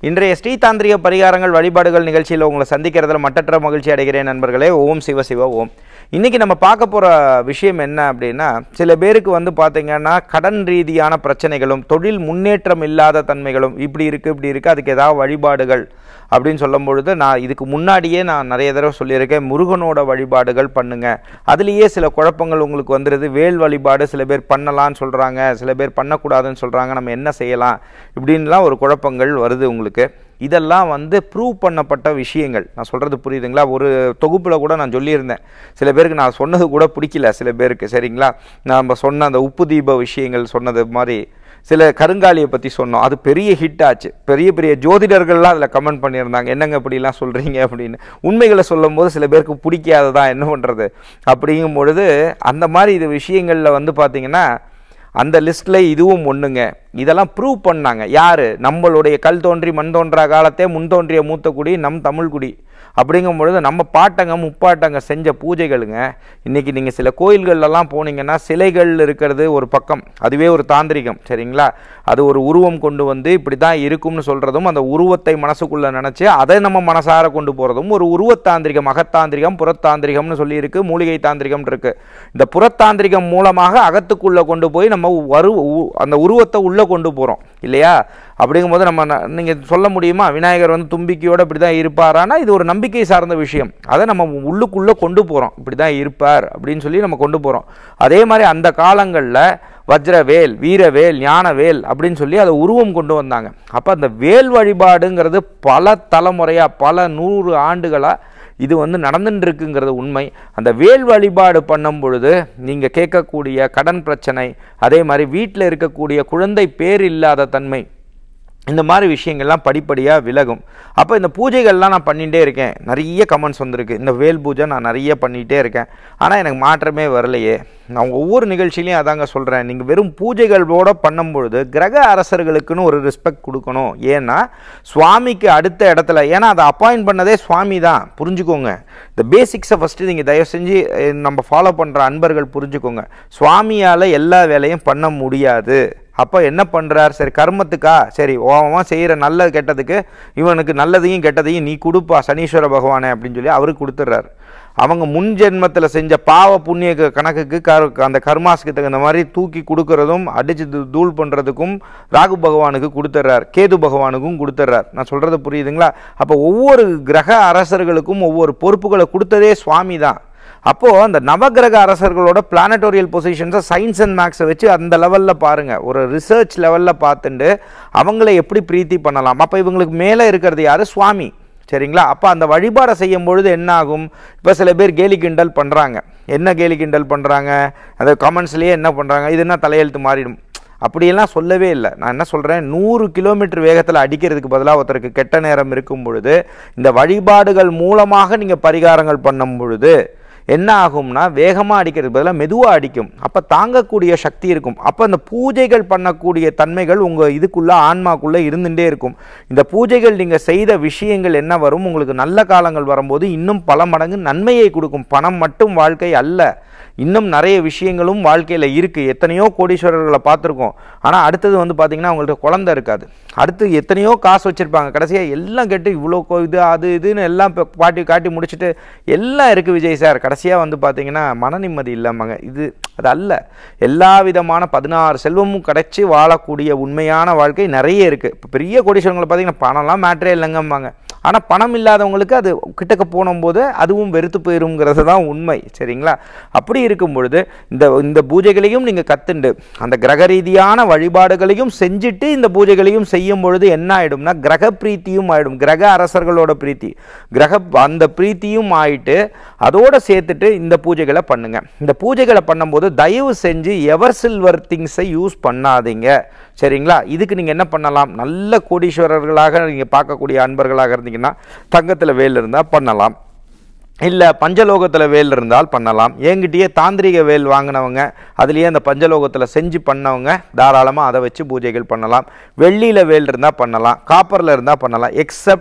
இன்றைய ஸ்ரீதாந்திரிக பரிகாரங்கள் வழிபாடுகள் நிகழ்ச்சியில் உங்களை சந்திக்கிறதுல மட்டற்ற மகிழ்ச்சி அடைகிறேன் நண்பர்களே ஓம் சிவ சிவ ஓம் இன்றைக்கி நம்ம பார்க்க போகிற விஷயம் என்ன அப்படின்னா சில பேருக்கு வந்து பார்த்திங்கன்னா கடன் ரீதியான பிரச்சனைகளும் தொழில் முன்னேற்றம் இல்லாத தன்மைகளும் இப்படி இருக்குது இப்படி இருக்குது அதுக்கு ஏதாவது வழிபாடுகள் அப்படின்னு சொல்லும் பொழுது நான் இதுக்கு முன்னாடியே நான் நிறைய தடவை சொல்லியிருக்கேன் முருகனோட வழிபாடுகள் பண்ணுங்க அதுலேயே சில குழப்பங்கள் உங்களுக்கு வந்துடுது வேல் வழிபாடு சில பேர் பண்ணலான்னு சொல்கிறாங்க சில பேர் பண்ணக்கூடாதுன்னு சொல்கிறாங்க நம்ம என்ன செய்யலாம் இப்படின்லாம் ஒரு குழப்பங்கள் வருது உங்களுக்கு இதெல்லாம் வந்து ப்ரூவ் பண்ணப்பட்ட விஷயங்கள் நான் சொல்கிறது புரியுதுங்களா ஒரு தொகுப்பில் கூட நான் சொல்லியிருந்தேன் சில பேருக்கு நான் சொன்னது கூட பிடிக்கல சில பேருக்கு சரிங்களா நம்ம சொன்ன அந்த உப்பு தீப விஷயங்கள் சொன்னது மாதிரி சில கருங்காலியை பற்றி சொன்னோம் அது பெரிய ஹிட் ஆச்சு பெரிய பெரிய ஜோதிடர்கள்லாம் அதில் கமெண்ட் பண்ணியிருந்தாங்க என்னங்க இப்படிலாம் சொல்கிறீங்க அப்படின்னு உண்மைகளை சொல்லும்போது சில பேருக்கு பிடிக்காததான் என்ன பண்ணுறது அப்படிங்கும் பொழுது அந்த மாதிரி இது விஷயங்களில் வந்து பார்த்திங்கன்னா அந்த லிஸ்ட்டில் இதுவும் ஒன்றுங்க இதெல்லாம் ப்ரூவ் பண்ணாங்க யார் நம்மளுடைய கல் தோன்றி மண் தோன்றா காலத்தே முன் தோன்றிய மூத்த குடி நம் தமிழ் குடி அப்படிங்கும் பொழுது நம்ம பாட்டங்க முப்பாட்டங்க செஞ்ச பூஜைகளுங்க இன்றைக்கி நீங்கள் சில கோயில்கள்லாம் போனீங்கன்னா சிலைகள் இருக்கிறது ஒரு பக்கம் அதுவே ஒரு தாந்திரிகம் சரிங்களா அது ஒரு உருவம் கொண்டு வந்து இப்படி தான் இருக்கும்னு சொல்கிறதும் அந்த உருவத்தை மனசுக்குள்ளே நினச்சி அதை நம்ம மனசார கொண்டு போகிறதும் ஒரு உருவத்தாந்திரிகம் அகத்தாந்திரிகம் புறத்தாந்திரிகம்னு சொல்லியிருக்கு மூலிகை தாந்திரிகம் இருக்குது இந்த புறத்தாந்திரிகம் மூலமாக அகத்துக்குள்ளே கொண்டு போய் நம்ம வரு உ- அந்த உருவத்தை உள்ளே கொண்டு போகிறோம் இல்லையா அப்படிங்கும்போது நம்ம நீங்கள் சொல்ல முடியுமா விநாயகர் வந்து தும்பிக்கையோடு இப்படி தான் இருப்பாரானா இது ஒரு நம்பிக்கை சார்ந்த விஷயம் அதை நம்ம உள்ளுக்குள்ளே கொண்டு போகிறோம் இப்படி தான் இருப்பார் அப்படின்னு சொல்லி நம்ம கொண்டு போகிறோம் அதே மாதிரி அந்த காலங்களில் வஜ்ரவேல் வீரவேல் ஞானவேல் அப்படின்னு சொல்லி அதை உருவம் கொண்டு வந்தாங்க அப்போ அந்த வேல் வழிபாடுங்கிறது பல தலைமுறையாக பல நூறு ஆண்டுகளாக இது வந்து நடந்துட்டு இருக்குங்கிறது உண்மை அந்த வேல் வழிபாடு பண்ணும் பொழுது நீங்கள் கேட்கக்கூடிய கடன் பிரச்சனை அதே மாதிரி வீட்டில் இருக்கக்கூடிய குழந்தை பேர் இல்லாத தன்மை இந்த மாதிரி விஷயங்கள்லாம் படிப்படியாக விலகும் அப்போ இந்த பூஜைகள்லாம் நான் பண்ணிகிட்டே இருக்கேன் நிறைய கமெண்ட்ஸ் வந்திருக்கு இந்த வேல் பூஜை நான் நிறைய பண்ணிகிட்டே இருக்கேன் ஆனால் எனக்கு மாற்றமே வரலையே நான் ஒவ்வொரு நிகழ்ச்சியிலையும் அதாங்க சொல்கிறேன் நீங்கள் வெறும் பூஜைகளோட பண்ணும்பொழுது கிரக அரசர்களுக்குன்னு ஒரு ரெஸ்பெக்ட் கொடுக்கணும் ஏன்னா சுவாமிக்கு அடுத்த இடத்துல ஏன்னா அதை அப்பாயிண்ட் பண்ணதே சுவாமி தான் புரிஞ்சுக்கோங்க இந்த பேசிக்ஸை ஃபஸ்ட்டு நீங்கள் தயவு செஞ்சு அஹ், நம்ம ஃபாலோ பண்ணுற அன்பர்கள் புரிஞ்சுக்கோங்க சுவாமியால் எல்லா வேலையும் பண்ண முடியாது அப்போ என்ன பண்ணுறார் சரி கர்மத்துக்கா சரி ஓவன் செய்கிற நல்ல கெட்டதுக்கு இவனுக்கு நல்லதையும் கெட்டதையும் நீ கொடுப்பா சனீஸ்வர பகவானே அப்படின்னு சொல்லி அவருக்கு கொடுத்துட்றாரு அவங்க முன் ஜென்மத்தில் செஞ்ச பாவ புண்ணிய க- கணக்குக்கு கர் அந்த கர்மாஸுக்கு தகுந்த மாதிரி தூக்கி கொடுக்கறதும் அடித்து தூ- தூள் பண்ணுறதுக்கும் ராகு பகவானுக்கு கொடுத்துட்றார் கேது பகவானுக்கும் கொடுத்துட்றார் நான் சொல்கிறது புரியுதுங்களா அப்போ ஒவ்வொரு கிரக அரசர்களுக்கும் ஒவ்வொரு பொறுப்புகளை கொடுத்ததே சுவாமி தான் அப்போது அந்த நவகிரக அரசர்களோட பிளானட்டோரியல் பொசிஷன்ஸை சயின்ஸ் அண்ட் மேக்ஸை வச்சு அந்த லெவலில் பாருங்கள் ஒரு ரிசர்ச் லெவலில் பார்த்துட்டு அவங்கள எப்படி பிரீத்தி பண்ணலாம் அப்போ இவங்களுக்கு மேலே இருக்கிறது யார் சுவாமி சரிங்களா அப்போ அந்த வழிபாடை செய்யும் பொழுது என்ன ஆகும் இப்போ சில பேர் கேலி கிண்டல் பண்ணுறாங்க என்ன கேலி கிண்டல் பண்ணுறாங்க அந்த கமெண்ட்ஸ்லேயே என்ன பண்ணுறாங்க இது என்ன தலையெழுத்து மாறிடும் அப்படியெல்லாம் சொல்லவே இல்லை நான் என்ன சொல்கிறேன் நூறு கிலோமீட்டர் வேகத்தில் அடிக்கிறதுக்கு பதிலாக ஒருத்தருக்கு கெட்ட நேரம் இருக்கும் பொழுது இந்த வழிபாடுகள் மூலமாக நீங்கள் பரிகாரங்கள் பண்ணும் பொழுது என்ன ஆகும்னா வேகமாக அடிக்கிறதுக்கு பதிலாக மெதுவாக அடிக்கும் அப்போ தாங்கக்கூடிய சக்தி இருக்கும் அப்போ அந்த பூஜைகள் பண்ணக்கூடிய தன்மைகள் உங்கள் இதுக்குள்ளே ஆன்மாக்குள்ளே இருந்துகிட்டே இருக்கும் இந்த பூஜைகள் நீங்கள் செய்த விஷயங்கள் என்ன வரும் உங்களுக்கு நல்ல காலங்கள் வரும்போது இன்னும் பல மடங்கு நன்மையை கொடுக்கும் பணம் மட்டும் வாழ்க்கை அல்ல இன்னும் நிறைய விஷயங்களும் வாழ்க்கையில் இருக்குது எத்தனையோ கோடீஸ்வரர்களை பார்த்துருக்கோம் ஆனால் அடுத்தது வந்து பார்த்திங்கன்னா அவங்கள்ட்ட குழந்தை இருக்காது அடுத்து எத்தனையோ காசு வச்சுருப்பாங்க கடைசியாக எல்லாம் கெட்டு இவ்வளோ கொ- இது அது இதுன்னு எல்லாம் இப்போ பாட்டி காட்டி முடிச்சுட்டு எல்லாம் இருக்குது விஜய் சார் கடைசியாக வந்து பார்த்திங்கன்னா மன நிம்மதி இல்லாமங்க இது அது அல்ல எல்லா விதமான பதினாறு செல்வமும் கிடைச்சி வாழக்கூடிய உண்மையான வாழ்க்கை நிறைய இருக்குது இப்போ பெரிய கோடீஸ்வரங்களை பார்த்தீங்கன்னா பணம்லாம் மேட்ரே இல்லைங்கம்பாங்க ஆனால் பணம் இல்லாதவங்களுக்கு அது கிட்டக்க போனும்போது அதுவும் வெறுத்து போயிருங்கிறது தான் உண்மை சரிங்களா அப்படி இருக்கும் பொழுது இந்த இந்த பூஜைகளையும் நீங்கள் கத்துண்டு அந்த கிரக ரீதியான வழிபாடுகளையும் செஞ்சுட்டு இந்த பூஜைகளையும் செய்யும் பொழுது என்ன ஆயிடும்னா கிரக பிரீத்தியும் ஆயிடும் கிரக அரசர்களோட பிரீத்தி கிரக அந்த பிரீத்தியும் ஆயிட்டு அதோட சேர்த்துட்டு இந்த பூஜைகளை பண்ணுங்க இந்த பூஜைகளை பண்ணும்போது தயவு செஞ்சு எவர் சில்வர் திங்ஸை யூஸ் பண்ணாதீங்க சரிங்களா இதுக்கு நீங்கள் என்ன பண்ணலாம் நல்ல கோடீஸ்வரர்களாக நீங்கள் பார்க்கக்கூடிய அன்பர்களாக இருந்தீங்கன்னா தங்கத்தில் வேல் இருந்தால் பண்ணலாம் இல்லை பஞ்சலோகத்தில் வேல் இருந்தால் பண்ணலாம் என்கிட்டயே தாந்திரிக வேல் வாங்கினவங்க அதுலேயே அந்த பஞ்சலோகத்தில் செஞ்சு பண்ணவங்க தாராளமாக அதை வச்சு பூஜைகள் பண்ணலாம் வெள்ளியில் வேல் இருந்தால் பண்ணலாம் காப்பரில் இருந்தால் பண்ணலாம் எக்ஸப்ட்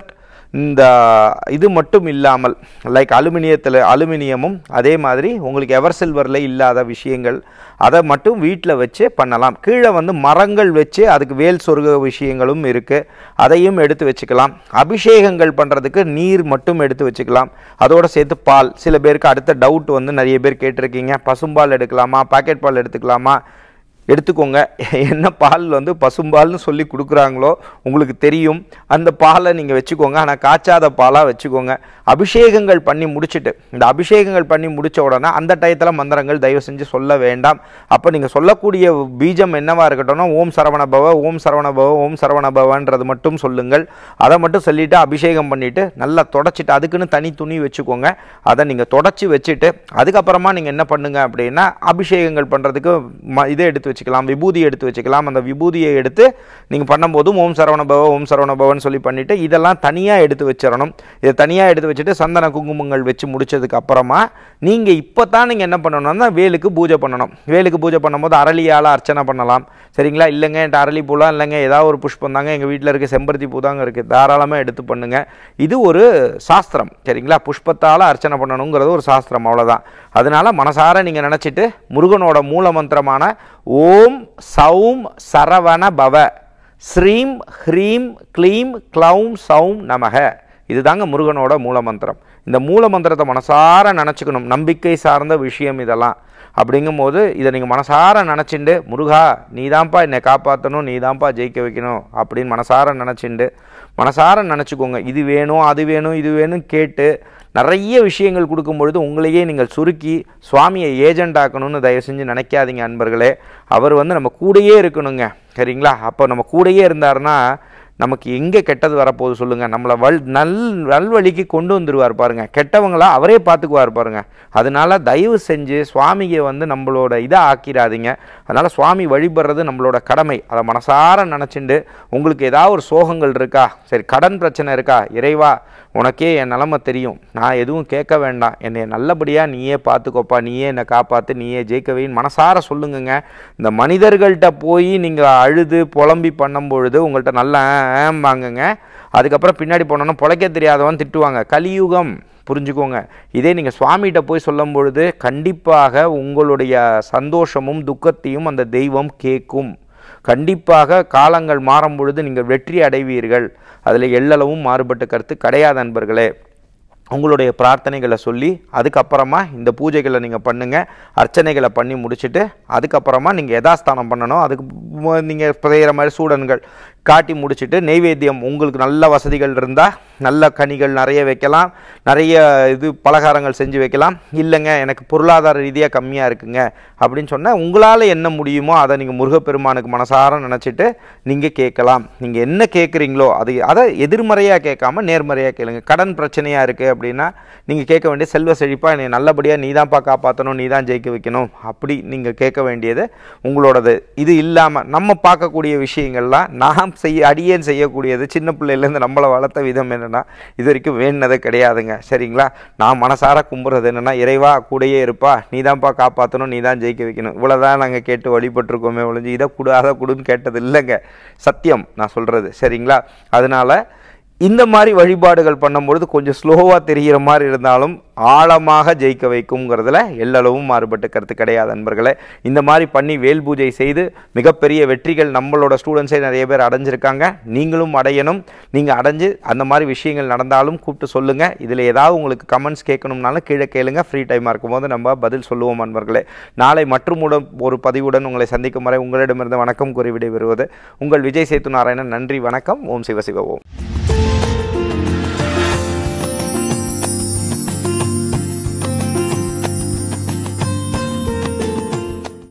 இந்த இது மட்டும் இல்லாமல் லைக் அலுமினியத்தில் அலுமினியமும் அதே மாதிரி உங்களுக்கு எவர் சில்வரில் இல்லாத விஷயங்கள் அதை மட்டும் வீட்டில் வச்சு பண்ணலாம் கீழே வந்து மரங்கள் வச்சு அதுக்கு வேல் சொருக விஷயங்களும் இருக்குது அதையும் எடுத்து வச்சுக்கலாம் அபிஷேகங்கள் பண்ணுறதுக்கு நீர் மட்டும் எடுத்து வச்சுக்கலாம் அதோடு சேர்த்து பால் சில பேருக்கு அடுத்த டவுட் வந்து நிறைய பேர் கேட்டிருக்கீங்க பசும்பால் எடுக்கலாமா பாக்கெட் பால் எடுத்துக்கலாமா எடுத்துக்கோங்க என்ன பால் வந்து பசும்பால்னு சொல்லி கொடுக்குறாங்களோ உங்களுக்கு தெரியும் அந்த பாலை நீங்கள் வச்சுக்கோங்க ஆனால் காய்ச்சாத பாலாக வச்சுக்கோங்க அபிஷேகங்கள் பண்ணி முடிச்சுட்டு இந்த அபிஷேகங்கள் பண்ணி முடித்த உடனே அந்த டயத்தில் மந்திரங்கள் தயவு செஞ்சு சொல்ல வேண்டாம் அப்போ நீங்கள் சொல்லக்கூடிய பீஜம் என்னவா இருக்கட்டும்னா ஓம் சரவண பவ ஓம் சரவண பவ ஓம் சரவண பவன்றது மட்டும் சொல்லுங்கள் அதை மட்டும் சொல்லிவிட்டு அபிஷேகம் பண்ணிவிட்டு நல்லா தொடச்சிட்டு அதுக்குன்னு தனி துணி வச்சுக்கோங்க அதை நீங்கள் தொடச்சி வச்சுட்டு அதுக்கப்புறமா நீங்கள் என்ன பண்ணுங்க அப்படின்னா அபிஷேகங்கள் பண்ணுறதுக்கு ம இதை எடுத்து வச்சுக்கலாம் விபூதி எடுத்து வச்சுக்கலாம் அந்த விபூதியை எடுத்து நீங்கள் பண்ணும்போதும் ஓம் சரவண பவ ஓம் சரவண பவன் சொல்லி பண்ணிவிட்டு இதெல்லாம் தனியாக எடுத்து வச்சிடணும் இதை தனியாக எடுத்து வச்சுட்டு சந்தன குங்குமங்கள் வச்சு முடிச்சதுக்கு அப்புறமா நீங்கள் இப்போ தான் நீங்கள் என்ன பண்ணணும்னா வேலுக்கு பூஜை பண்ணணும் வேலுக்கு பூஜை பண்ணும்போது அரளியால் அர்ச்சனை பண்ணலாம் சரிங்களா இல்லைங்க என்கிட்ட அரளி பூலாம் இல்லைங்க ஏதாவது ஒரு புஷ்பம் தாங்க எங்கள் வீட்டில் இருக்க செம்பருத்தி பூ தாங்க இருக்குது தாராளமாக எடுத்து பண்ணுங்க இது ஒரு சாஸ்திரம் சரிங்களா புஷ்பத்தால் அர்ச்சனை பண்ணணுங்கிறது ஒரு சாஸ்திரம் அவ்வளோதான் அதனால மனசார நீங்கள் நினச்சிட்டு முருகனோட மூல மந்திரமான ஓம் சௌம் சரவண பவ ஸ்ரீம் ஹ்ரீம் க்ளீம் க்ளௌம் சௌம் நமக இதுதாங்க முருகனோட மூல மந்திரம் இந்த மூல மந்திரத்தை மனசார நினச்சிக்கணும் நம்பிக்கை சார்ந்த விஷயம் இதெல்லாம் அப்படிங்கும்போது இதை நீங்கள் மனசார நினச்சிண்டு முருகா நீதான்ப்பா என்னை காப்பாற்றணும் நீதான்ப்பா ஜெயிக்க வைக்கணும் அப்படின்னு மனசார நினச்சிண்டு மனசார நினச்சிக்கோங்க இது வேணும் அது வேணும் இது வேணும் கேட்டு நிறைய விஷயங்கள் கொடுக்கும் பொழுது உங்களையே நீங்கள் சுருக்கி சுவாமியை ஏஜெண்ட் ஆக்கணும்னு தயவு செஞ்சு நினைக்காதீங்க அன்பர்களே அவர் வந்து நம்ம கூடயே இருக்கணுங்க சரிங்களா அப்போ நம்ம கூடயே இருந்தாருன்னா நமக்கு எங்கே கெட்டது வரப்போகுது சொல்லுங்கள் நம்மளை வல் நல் நல்வழிக்கு கொண்டு வந்துடுவார் பாருங்க கெட்டவங்களா அவரே பார்த்துக்குவார் பாருங்க அதனால தயவு செஞ்சு சுவாமியை வந்து நம்மளோட இதை ஆக்கிடாதீங்க அதனால் சுவாமி வழிபடுறது நம்மளோட கடமை அதை மனசார நினச்சிண்டு உங்களுக்கு ஏதாவது ஒரு சோகங்கள் இருக்கா சரி கடன் பிரச்சனை இருக்கா இறைவா உனக்கே என் நிலமை தெரியும் நான் எதுவும் கேட்க வேண்டாம் என்னை நல்லபடியாக நீயே பார்த்துக்கோப்பா நீயே என்னை காப்பாற்று நீயே ஜெயிக்கவேன்னு மனசார சொல்லுங்கங்க இந்த மனிதர்கள்ட்ட போய் நீங்கள் அழுது புலம்பி பண்ணும் பொழுது உங்கள்கிட்ட நல்லா வாங்குங்க அதுக்கப்புறம் பின்னாடி போனோன்னா பொழைக்க தெரியாதவன் திட்டுவாங்க கலியுகம் புரிஞ்சுக்கோங்க இதே நீங்கள் சுவாமிகிட்ட போய் சொல்லும் பொழுது கண்டிப்பாக உங்களுடைய சந்தோஷமும் துக்கத்தையும் அந்த தெய்வம் கேட்கும் கண்டிப்பாக காலங்கள் மாறும் பொழுது நீங்கள் வெற்றி அடைவீர்கள் அதில் எள்ளளவும் மாறுபட்ட கருத்து கிடையாது நண்பர்களே உங்களுடைய பிரார்த்தனைகளை சொல்லி அதுக்கப்புறமா இந்த பூஜைகளை நீங்கள் பண்ணுங்கள் அர்ச்சனைகளை பண்ணி முடிச்சுட்டு அதுக்கப்புறமா நீங்கள் யதாஸ்தானம் பண்ணணும் அதுக்கு நீங்கள் செய்கிற மாதிரி சூடன்கள் காட்டி முடிச்சுட்டு நெய்வேத்தியம் உங்களுக்கு நல்ல வசதிகள் இருந்தால் நல்ல கனிகள் நிறைய வைக்கலாம் நிறைய இது பலகாரங்கள் செஞ்சு வைக்கலாம் இல்லைங்க எனக்கு பொருளாதார ரீதியாக கம்மியாக இருக்குங்க அப்படின்னு சொன்னால் உங்களால் என்ன முடியுமோ அதை நீங்கள் முருகப்பெருமானுக்கு மனசார நினச்சிட்டு நீங்கள் கேட்கலாம் நீங்கள் என்ன கேட்குறீங்களோ அது அதை எதிர்மறையாக கேட்காம நேர்மறையாக கேளுங்க கடன் பிரச்சனையாக இருக்குது அப்படின்னா நீங்கள் கேட்க வேண்டிய செல்வ செழிப்பாக என்னை நல்லபடியாக நீ தான்ப்பா காப்பாற்றணும் நீ தான் ஜெயிக்க வைக்கணும் அப்படி நீங்கள் கேட்க வேண்டியது உங்களோடது இது இல்லாமல் நம்ம பார்க்கக்கூடிய விஷயங்கள்லாம் நாம் செய்ய அடியேன் செய்யக்கூடியது சின்ன பிள்ளையிலேருந்து நம்மளை வளர்த்த விதம் என்னென்னா இது வரைக்கும் வேணுனதே கிடையாதுங்க சரிங்களா நான் மனசார கும்புறது என்னென்னா இறைவா கூடயே இருப்பா நீ தான்ப்பா காப்பாற்றணும் நீ தான் ஜெயிக்க வைக்கணும் இவ்வளோதான் நாங்கள் கேட்டு வழிபட்டிருக்கோமே ஒழிஞ்சு இதை கொடு அதை கொடுன்னு கேட்டது இல்லைங்க சத்தியம் நான் சொல்கிறது சரிங்களா அதனால் இந்த மாதிரி வழிபாடுகள் பண்ணும்பொழுது கொஞ்சம் ஸ்லோவாக தெரிகிற மாதிரி இருந்தாலும் ஆழமாக ஜெயிக்க வைக்குங்கிறதுல எல்லளவும் மாறுபட்ட கருத்து கிடையாது நண்பர்களே இந்த மாதிரி பண்ணி வேல் பூஜை செய்து மிகப்பெரிய வெற்றிகள் நம்மளோட ஸ்டூடெண்ட்ஸே நிறைய பேர் அடைஞ்சிருக்காங்க நீங்களும் அடையணும் நீங்கள் அடைஞ்சு அந்த மாதிரி விஷயங்கள் நடந்தாலும் கூப்பிட்டு சொல்லுங்கள் இதில் ஏதாவது உங்களுக்கு கமெண்ட்ஸ் கேட்கணும்னாலும் கீழே கேளுங்க ஃப்ரீ டைமாக இருக்கும்போது நம்ம பதில் சொல்லுவோம் நண்பர்களே நாளை மற்றும் ஒரு பதிவுடன் உங்களை சந்திக்கும் வரை உங்களிடமிருந்து வணக்கம் கூறி விடைபெறுவது உங்கள் விஜய் சேத்து நாராயணன் நன்றி வணக்கம் ஓம் சிவ சிவ ஓம்